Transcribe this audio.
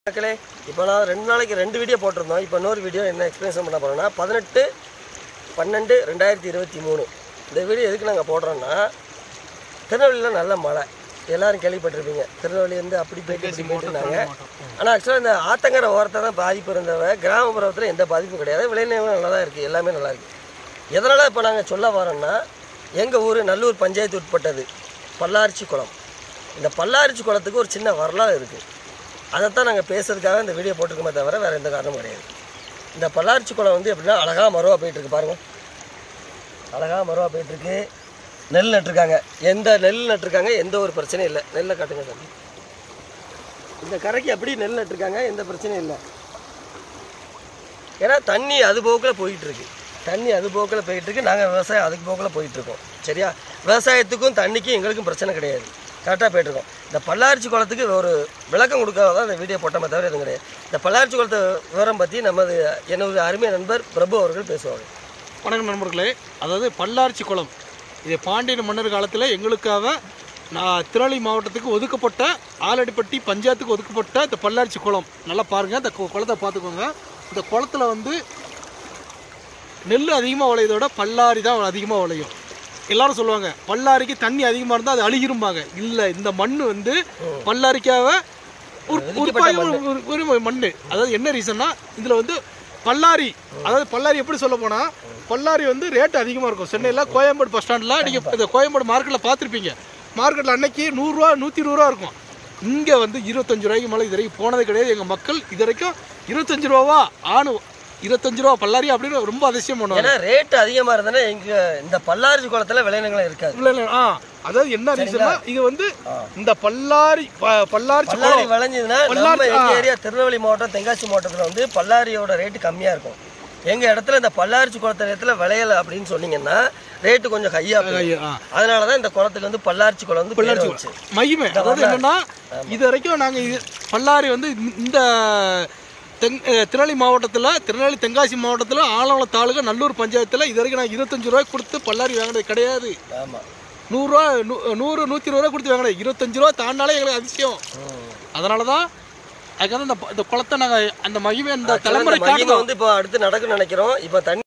மக்களே இப்போ நான் ரெண்டு நாளைக்கு ரெண்டு வீடியோ போட்டிருந்தோம் இப்போ இன்னொரு வீடியோ என்ன எக்ஸ்பிளேஷன் பண்ண போகிறோம்னா பதினெட்டு பன்னெண்டு ரெண்டாயிரத்தி இருபத்தி மூணு இந்த வீடியோ எதுக்கு நாங்கள் போடுறோன்னா திருநெல்வேலியில் நல்ல மழை எல்லாரும் கேள்விப்பட்டிருப்பீங்க திருநெல்வேலி வந்து அப்படி போயிட்டு இப்படி போயிட்டுருந்தாங்க ஆனால் ஆக்சுவலாக இந்த ஆத்தங்கரை ஓரத்தை தான் பாதிப்பு இருந்தவ கிராமப்புறத்தில் எந்த பாதிப்பும் கிடையாது விளைநிலம் நல்லா தான் இருக்குது எல்லாமே நல்லா இருக்குது எதனால் இப்போ நாங்கள் சொல்ல வரோன்னா எங்கள் ஊர் நல்லூர் பஞ்சாயத்து உட்பட்டது பல்லாரிச்சி குளம் இந்த பல்லாரிச்சி குளத்துக்கு ஒரு சின்ன வரலாறு இருக்குது அதைத்தான் நாங்கள் பேசுறதுக்காக இந்த வீடியோ போட்டிருக்கோமே தவிர வேறு எந்த காரணமும் கிடையாது இந்த பல்லாரிச்சி குளம் வந்து எப்படின்னா அழகாக மருவா போயிட்டுருக்கு பாருங்கள் அழகாக மருவா போயிட்டுருக்கு நெல் நட்டிருக்காங்க எந்த நெல் நட்டிருக்காங்க எந்த ஒரு பிரச்சனையும் இல்லை நெல்லை காட்டுங்க தம்பி இந்த கரைக்கு எப்படி நெல் நட்டிருக்காங்க எந்த பிரச்சனையும் இல்லை ஏன்னா தண்ணி அது போக்கில் போயிட்டுருக்கு தண்ணி அது போக்கில் போயிட்டுருக்கு நாங்கள் விவசாயம் அதுக்கு போக்கில் போயிட்டுருக்கோம் சரியா விவசாயத்துக்கும் தண்ணிக்கும் எங்களுக்கும் பிரச்சனை கிடையாது கரெக்டாக போயிட்டுருக்கோம் இந்த பல்லாரிச்சி குளத்துக்கு ஒரு விளக்கம் கொடுக்காத தான் இந்த வீடியோ போட்டோமே தவிர எதுவும் கிடையாது இந்த பல்லாரிச்சி குளத்து விவரம் பற்றி நமது எனது அருமை நண்பர் பிரபு அவர்கள் பேசுவாங்க வணக்கம் நண்பர்களே அதாவது பல்லார்ச்சி குளம் இது பாண்டியன் மன்னர் காலத்தில் எங்களுக்காக நான் திருநெல்வேலி மாவட்டத்துக்கு ஒதுக்கப்பட்ட ஆலடிப்பட்டி பஞ்சாயத்துக்கு ஒதுக்கப்பட்ட இந்த பல்லார்ச்சி குளம் நல்லா பாருங்கள் இந்த கு- குளத்தை பார்த்துக்கோங்க இந்த குளத்துல வந்து நெல் அதிகமாக விளையதோட பல்லாரி தான் அதிகமாக விளையும் எல்லாரும் சொல்லுவாங்க பல்லாரிக்கு தண்ணி அதிகமாக இருந்தால் அது அழுகிரும்பாங்க இல்லை இந்த மண் வந்து பல்லாரிக்காக ஒரு உருப்பாய் ஒரு- ஒரு ஒரு மண் அதாவது என்ன ரீசன்னா இதில் வந்து பல்லாரி அதாவது பல்லாரி எப்படி சொல்ல போனால் பல்லாரி வந்து ரேட் அதிகமாக இருக்கும் சென்னையில் கோயம்பேடு பஸ் ஸ்டாண்டில் நீங்கள் இந்த கோயம்பேடு மார்க்கெட்டில் பார்த்துருப்பீங்க மார்க்கெட்டில் அன்னைக்கு நூறுரூவா நூற்றி இருபது ரூபா இருக்கும் இங்கே வந்து இருபத்தஞ்சு ரூபாய்க்கு மேலே இது வரைக்கும் போனது கிடையாது எங்கள் மக்கள் இது வரைக்கும் இருபத்தஞ்சு ரூபாவா ஆணு இருபத்தஞ்சு ரூபா பல்லாரி அப்படின்னு ரொம்ப அதிசயம் பண்ணுவாங்க ஏன்னா ரேட் அதிகமாக இருந்ததுன்னா எங்கள் இந்த பல்லாரிச்சி குளத்தில் விளைநிலங்களும் இருக்காது இல்ல, இல்ல, ஆ அதாவது என்ன ரீசன்னா இது வந்து இந்த பல்லாரி ப- பல்லாரி பல்லாரி குளம் விளைஞ்சதுன்னா பல்லாரி- நம்ம எங்கள் ஆ. ஏரியா திருநெல்வேலி மாவட்டம் தென்காசி மாவட்டத்தில் வந்து பல்லாரியோட ரேட்டு கம்மியாக இருக்கும் எங்கள் இடத்துல இந்த பல்லாரிச்சி குளத்து இடத்துல விளையல அப்படின்னு சொன்னீங்கன்னா ரேட்டு கொஞ்சம் ஹையாக ஐயா, ஆ. அதனால தான் இந்த குளத்துக்கு வந்து பல்லாரிச்சி குளம் வந்து பேர் வந்துச்சு மகிமை அதாவது என்னன்னா இது வரைக்கும் நாங்க இது பல்லாரி வந்து இந்த- இந்த தென் அஹ், திருநெல்வேலி மாவட்டத்தில் திருநெல்வேலி தென்காசி மாவட்டத்தில் ஆலங்குளம் தாலுகா நல்லூர் பஞ்சாயத்தில் இது வரைக்கும் நான் இருபத்தஞ்சு ரூபாய் கொடுத்து பல்லாரி வாங்கினது கிடையாது ஆமாம் நூறுரூவா நூ- நூறு நூற்றி இருபது ரூபா கொடுத்து வாங்கினது இருபத்தஞ்சு ரூபா தாண்டாலே எங்களுக்கு அதிசயம் அதனால தான் அதுக்காக இந்த ப- இந்த குளத்தை நாங்கள் அந்த மகிமை அந்த தலைமுறை மகிமை வந்து இப்போ அடுத்து நடக்கும்னு நினைக்கிறோம் இப்போ தண்ணி